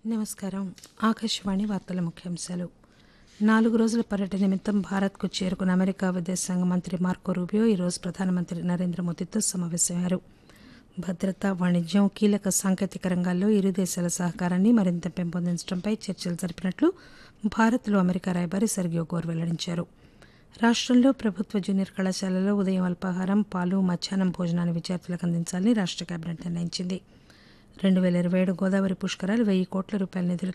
నమస్కారం ఆకాశవాణి వార్తల ముఖ్యాంశాలు నాలుగు రోజుల పర్యటన నిమిత్తం భారత్కు చేరుకున్న అమెరికా విదేశాంగ మంత్రి మార్కో రూబియో ఈరోజు ప్రధానమంత్రి నరేంద్ర మోదీతో సమావేశమయ్యారు భద్రత వాణిజ్యం కీలక సాంకేతిక రంగాల్లో ఇరు దేశాల సహకారాన్ని మరింత పెంపొందించడంపై చర్చలు జరిపినట్లు భారత్లో అమెరికా రాయబారి సెర్గియో గోర్ వెల్లడించారు రాష్టంలో ప్రభుత్వ జూనియర్ కళాశాలలో ఉదయం అల్పాహారం పాలు మధ్యాహ్నం భోజనాన్ని విద్యార్థులకు అందించాలని రాష్ట కేబినెట్ నిర్ణయించింది రెండు వేల ఇరవై ఏడు గోదావరి పుష్కరాలు వెయ్యి కోట్ల రూపాయల నిధులు